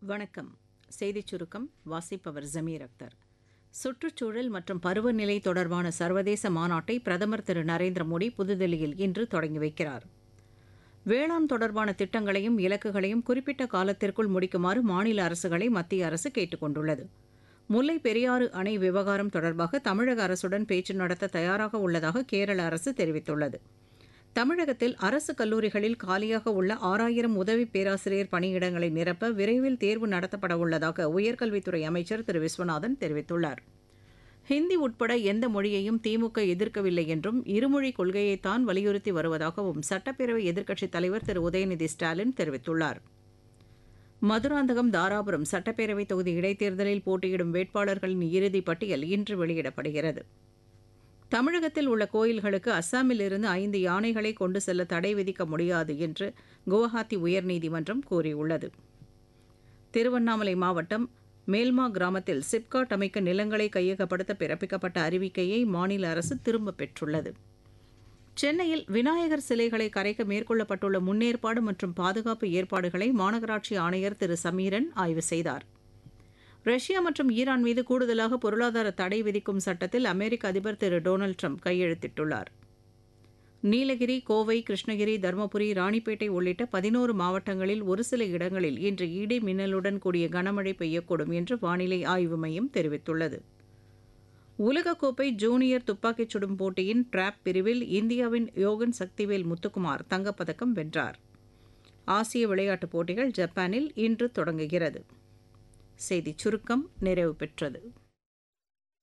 வணக்கம் செய்திச் சுருக்கம் வாசிப்பவர் ஜமீர் அக்தர் சுற்றுச்சூழல் மற்றும் பருவநிலை தொடர்பான சர்வதேச மாநாட்டை பிரதமர் திரு நரேந்திர மோடி புதுதில்லியில் இன்று தொடங்கி வைக்கிறார் வேளாண் தொடர்பான திட்டங்களையும் இலக்குகளையும் குறிப்பிட்ட காலத்திற்குள் முடிக்குமாறு மாநில அரசுகளை மத்திய அரசு கேட்டுக் கொண்டுள்ளது முல்லை பெரியாறு அணை விவகாரம் தொடர்பாக தமிழக அரசுடன் பேச்சு நடத்த தயாராக உள்ளதாக கேரள அரசு தெரிவித்துள்ளது தமிழகத்தில் அரசு கல்லூரிகளில் காலியாக உள்ள ஆறாயிரம் உதவி பேராசிரியர் பணியிடங்களை நிரப்ப விரைவில் தேர்வு நடத்தப்பட உள்ளதாக உயர்கல்வித்துறை அமைச்சர் திரு விஸ்வநாதன் தெரிவித்துள்ளார் ஹிந்தி உட்பட எந்த மொழியையும் திமுக எதிர்க்கவில்லை என்றும் இருமொழி கொள்கையைத்தான் வலியுறுத்தி வருவதாகவும் சட்டப்பேரவை எதிர்க்கட்சித் தலைவர் திரு உதயநிதி ஸ்டாலின் தெரிவித்துள்ளார் மதுராந்தகம் தாராபுரம் சட்டப்பேரவை தொகுதி இடைத்தேர்தலில் போட்டியிடும் வேட்பாளர்களின் இறுதிப் பட்டியல் இன்று வெளியிடப்படுகிறது தமிழகத்தில் உள்ள கோயில்களுக்கு அஸ்ஸாமில் இருந்து ஐந்து யானைகளை கொண்டு செல்ல தடை விதிக்க முடியாது என்று குவஹாத்தி உயர்நீதிமன்றம் கூறியுள்ளது திருவண்ணாமலை மாவட்டம் மேல்மா கிராமத்தில் சிப்காட் அமைக்க நிலங்களை கையகப்படுத்த பிறப்பிக்கப்பட்ட அறிவிக்கையை மாநில அரசு திரும்பப் பெற்றுள்ளது சென்னையில் விநாயகர் சிலைகளை கரைக்க மேற்கொள்ளப்பட்டுள்ள முன்னேற்பாடு மற்றும் பாதுகாப்பு ஏற்பாடுகளை மாநகராட்சி ஆணையர் திரு சமீரன் ஆய்வு செய்தார் ரஷ்யா மற்றும் ஈரான் மீது கூடுதலாக பொருளாதார தடை விதிக்கும் சட்டத்தில் அமெரிக்க அதிபர் திரு டொனால்டு ட்ரம்ப் கையெழுத்திட்டுள்ளார் நீலகிரி கோவை கிருஷ்ணகிரி தருமபுரி ராணிப்பேட்டை உள்ளிட்ட பதினோரு மாவட்டங்களில் ஒரு சில இடங்களில் இன்று இடி மின்னலுடன் கூடிய கனமழை பெய்யக்கூடும் என்று வானிலை ஆய்வு மையம் தெரிவித்துள்ளது உலகக்கோப்பை ஜூனியர் துப்பாக்கிச் சுடும் போட்டியின் டிராப் பிரிவில் இந்தியாவின் யோகன் சக்திவேல் முத்துக்குமார் தங்கப்பதக்கம் வென்றார் ஆசிய விளையாட்டுப் போட்டிகள் ஜப்பானில் இன்று தொடங்குகிறது செய்திச் சுருக்கம் நிறைவு பெற்றது